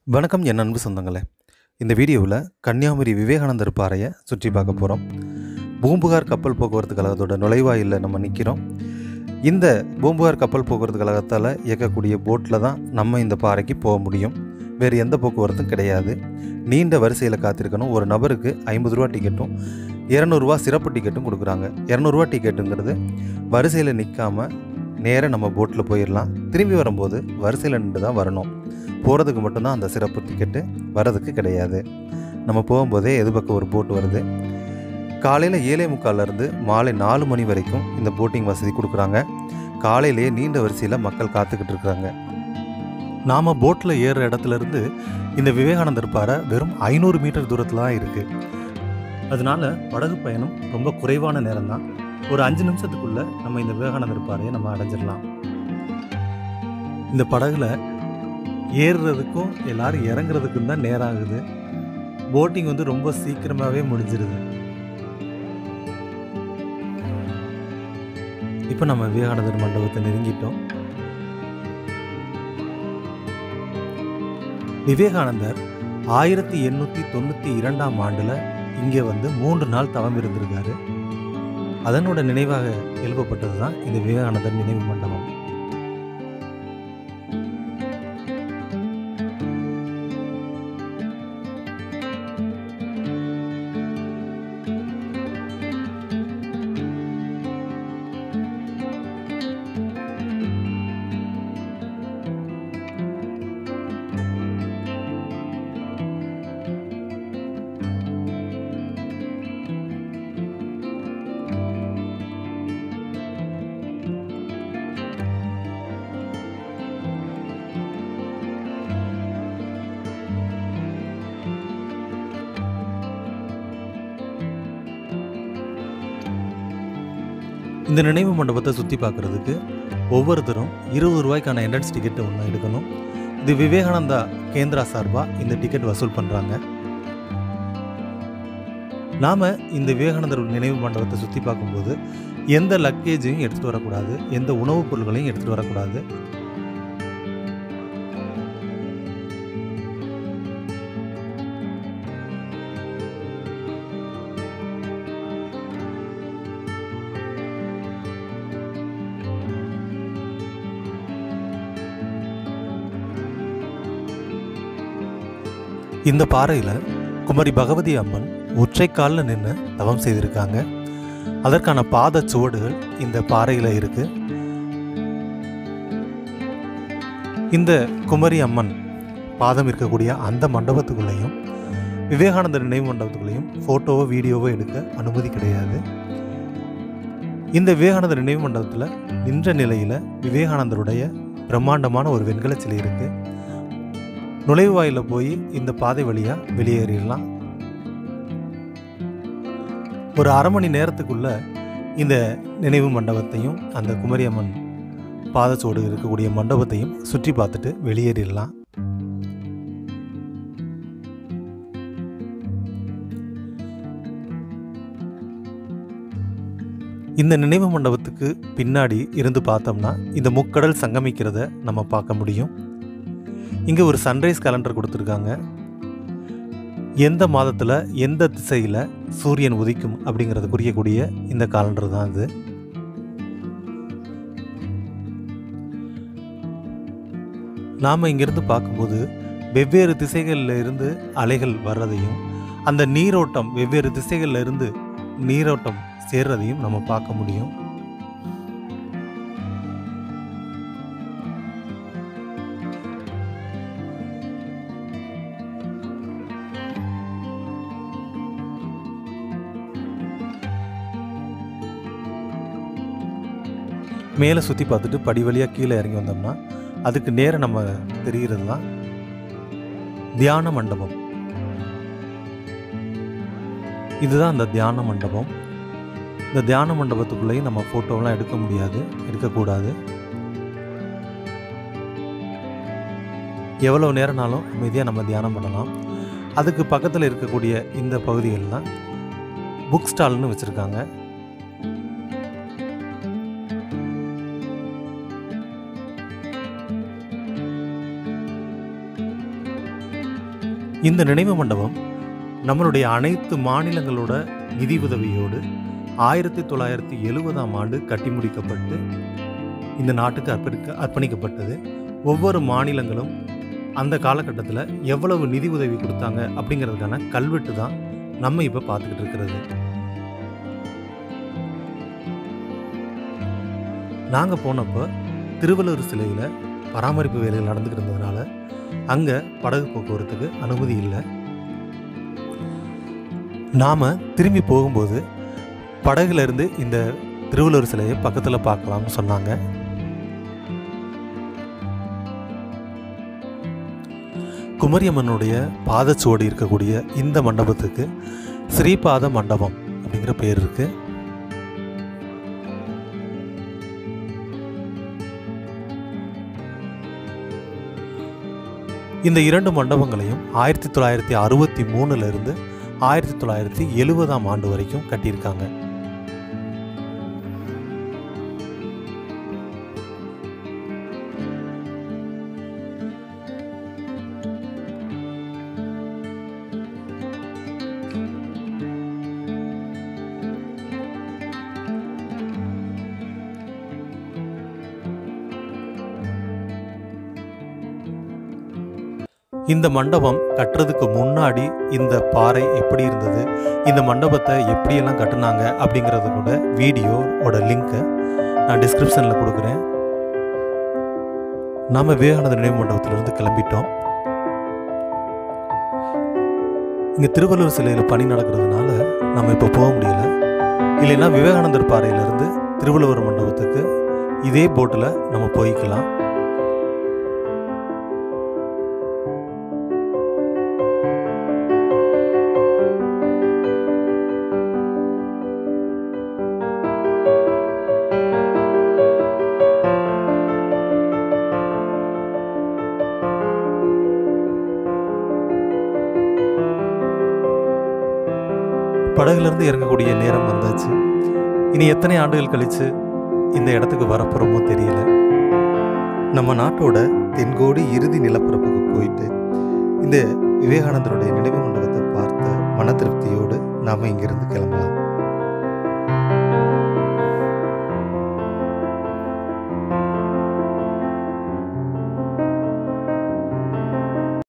வணக்கம் என் அன்பு சொந்தங்களே இந்த வீடியோவில் கன்னியாகுமரி விவேகானந்தர் பாறையை சுற்றி பார்க்க போகிறோம் பூம்புகார் கப்பல் போக்குவரத்து கழகத்தோட நுழைவாயிலில் நம்ம நிற்கிறோம் இந்த பூம்புகார் கப்பல் போக்குவரத்து கழகத்தால் இயக்கக்கூடிய போட்டில் தான் நம்ம இந்த பாறைக்கு போக முடியும் வேறு எந்த போக்குவரத்தும் கிடையாது நீண்ட வரிசையில் காத்திருக்கணும் ஒரு நபருக்கு ஐம்பது ரூபா டிக்கெட்டும் இரநூறுவா சிறப்பு டிக்கெட்டும் கொடுக்குறாங்க இரநூறுவா டிக்கெட்டுங்கிறது வரிசையில் நிற்காம நேராக நம்ம போட்டில் போயிடலாம் திரும்பி வரும்போது வரிசையில் நின்று தான் வரணும் போகிறதுக்கு மட்டும்தான் அந்த சிறப்பு டிக்கெட்டு வர்றதுக்கு கிடையாது நம்ம போகும்போதே எதிர்பக்கம் ஒரு போட் வருது காலையில் ஏழே முக்கால்லேருந்து மாலை நாலு மணி வரைக்கும் இந்த போட்டிங் வசதி கொடுக்குறாங்க காலையிலேயே நீண்ட வரிசையில் மக்கள் காத்துக்கிட்டு இருக்கிறாங்க நாம் போட்டில் ஏறுற இடத்துலேருந்து இந்த விவேகானந்தர் பாறை வெறும் ஐநூறு மீட்டர் தூரத்தில் தான் இருக்குது அதனால படகு பயணம் ரொம்ப குறைவான நேரம் தான் ஒரு அஞ்சு நிமிஷத்துக்குள்ளே நம்ம இந்த விவேகானந்தர் பாறையை நம்ம அடைஞ்சிடலாம் இந்த படகுல ஏறுறதுக்கும் எல்லாரும் இறங்குறதுக்கும் தான் நேரம் ஆகுது போட்டிங் வந்து ரொம்ப சீக்கிரமாகவே முடிஞ்சிருது இப்போ நம்ம விவேகானந்தர் மண்டபத்தை நெருங்கிட்டோம் விவேகானந்தர் ஆயிரத்தி எண்ணூற்றி தொண்ணூற்றி இரண்டாம் ஆண்டில் இங்கே வந்து மூன்று நாள் தவம் இருந்திருக்காரு அதனோட நினைவாக எழுப்பப்பட்டது தான் இந்த விவேகானந்தர் நினைவு மண்டபம் இந்த நினைவு மண்டபத்தை சுற்றி பார்க்குறதுக்கு ஒவ்வொருத்தரும் இருபது ரூபாய்க்கான என்ட்ரன்ஸ் டிக்கெட் ஒன்று எடுக்கணும் இது விவேகானந்தா கேந்திரா சார்பாக இந்த டிக்கெட் வசூல் பண்ணுறாங்க நாம் இந்த விவேகானந்தர் நினைவு மண்டபத்தை சுற்றி பார்க்கும்போது எந்த லக்கேஜையும் எடுத்துகிட்டு வரக்கூடாது எந்த உணவுப் பொருட்களையும் எடுத்துகிட்டு வரக்கூடாது இந்த பாறையில் குமரி பகவதி அம்மன் ஒற்றை காலில் நின்று தவம் செய்திருக்காங்க அதற்கான பாத சுவடுகள் இந்த பாறையில் இருக்கு இந்த குமரி அம்மன் பாதம் இருக்கக்கூடிய அந்த மண்டபத்துக்குள்ளேயும் விவேகானந்தர் நினைவு மண்டபத்துக்குள்ளேயும் ஃபோட்டோவோ வீடியோவோ எடுக்க அனுமதி கிடையாது இந்த விவேகானந்தர் நினைவு மண்டபத்தில் நின்ற நிலையில் விவேகானந்தருடைய பிரம்மாண்டமான ஒரு வெண்கல சிலை இருக்குது நுழைவாயில போய் இந்த பாதை வழியாக வெளியேறிடலாம் ஒரு அரை மணி நேரத்துக்குள்ள இந்த நினைவு மண்டபத்தையும் அந்த குமரியம்மன் பாதச்சோடு இருக்கக்கூடிய மண்டபத்தையும் சுற்றி பார்த்துட்டு வெளியேறிடலாம் இந்த நினைவு மண்டபத்துக்கு பின்னாடி இருந்து பார்த்தோம்னா இந்த முக்கடல் சங்கமிக்கிறத நம்ம பார்க்க முடியும் இங்கே ஒரு சன்ரைஸ் கேலண்டர் கொடுத்துருக்காங்க எந்த மாதத்தில் எந்த திசையில் சூரியன் உதிக்கும் அப்படிங்கிறத குறிக்கக்கூடிய இந்த காலண்டர் தான் இது நாம் இங்கிருந்து பார்க்கும்போது வெவ்வேறு திசைகளில் இருந்து அலைகள் வர்றதையும் அந்த நீரோட்டம் வெவ்வேறு திசைகளில் இருந்து நீரோட்டம் சேர்றதையும் நம்ம பார்க்க முடியும் மேலே சுற்றி பார்த்துட்டு படி வழியாக கீழே இறங்கி வந்தோம்னா அதுக்கு நேரம் நம்ம தெரிகிறது தான் தியான மண்டபம் இதுதான் அந்த தியான மண்டபம் இந்த தியான மண்டபத்துக்குள்ளேயும் நம்ம ஃபோட்டோலாம் எடுக்க முடியாது எடுக்கக்கூடாது எவ்வளோ நேரம்னாலும் அமைதியாக நம்ம தியானம் பண்ணலாம் அதுக்கு பக்கத்தில் இருக்கக்கூடிய இந்த பகுதிகள் தான் புக் ஸ்டால்னு வச்சுருக்காங்க இந்த நினைவு மண்டபம் நம்மளுடைய அனைத்து மாநிலங்களோட நிதி உதவியோடு ஆயிரத்தி தொள்ளாயிரத்தி எழுபதாம் ஆண்டு கட்டி முடிக்கப்பட்டு இந்த நாட்டுக்கு அர்ப்பணிக்க அர்ப்பணிக்கப்பட்டது ஒவ்வொரு மாநிலங்களும் அந்த காலகட்டத்தில் எவ்வளவு நிதி உதவி கொடுத்தாங்க அப்படிங்கிறதுக்கான கல்வெட்டு தான் நம்ம இப்போ பார்த்துக்கிட்டு இருக்கிறது நாங்கள் போனப்போ திருவள்ளுவர் சிலையில் பராமரிப்பு வேலைகள் நடந்துக்கிட்டு இருந்ததுனால அங்கே படகு போக்குவரத்துக்கு அனுமதி இல்லை நாம் திரும்பி போகும்போது படகுல இருந்து இந்த திருவள்ளுவர் சிலையை பக்கத்தில் பார்க்கலாம்னு சொன்னாங்க குமரியம்மனுடைய பாதச்சுவடி இருக்கக்கூடிய இந்த மண்டபத்துக்கு ஸ்ரீபாத மண்டபம் அப்படிங்கிற பேர் இருக்கு இந்த இரண்டு மண்டபங்களையும் ஆயிரத்தி தொள்ளாயிரத்தி அறுபத்தி மூணுல இருந்து ஆயிரத்தி தொள்ளாயிரத்தி எழுபதாம் ஆண்டு வரைக்கும் கட்டியிருக்காங்க இந்த மண்டபம் கட்டுறதுக்கு முன்னாடி இந்த பாறை எப்படி இருந்தது இந்த மண்டபத்தை எப்படியெல்லாம் கட்டுனாங்க அப்படிங்கிறது கூட வீடியோவோட லிங்க்கை நான் டிஸ்கிரிப்ஷனில் கொடுக்குறேன் நாம் விவேகானந்தர் நினைவு மண்டபத்திலிருந்து கிளம்பிட்டோம் இங்கே திருவள்ளுவர் சிலையில் பணி நடக்கிறதுனால நம்ம இப்போ போக முடியல இல்லைன்னா விவேகானந்தர் பாறையிலேருந்து திருவள்ளுவர் மண்டபத்துக்கு இதே போட்டில் நம்ம போய்க்கலாம் படகுலேருந்து இறங்கக்கூடிய நேரம் வந்தாச்சு இனி எத்தனை ஆண்டுகள் கழித்து இந்த இடத்துக்கு வரப்போகிறோமோ தெரியல நம்ம நாட்டோட தென்கோடி இறுதி நிலப்பரப்புக்கு போயிட்டு இந்த விவேகானந்தருடைய நினைவு மண்டபத்தை பார்த்த மன திருப்தியோடு நாம் இங்கிருந்து கிளம்பலாம்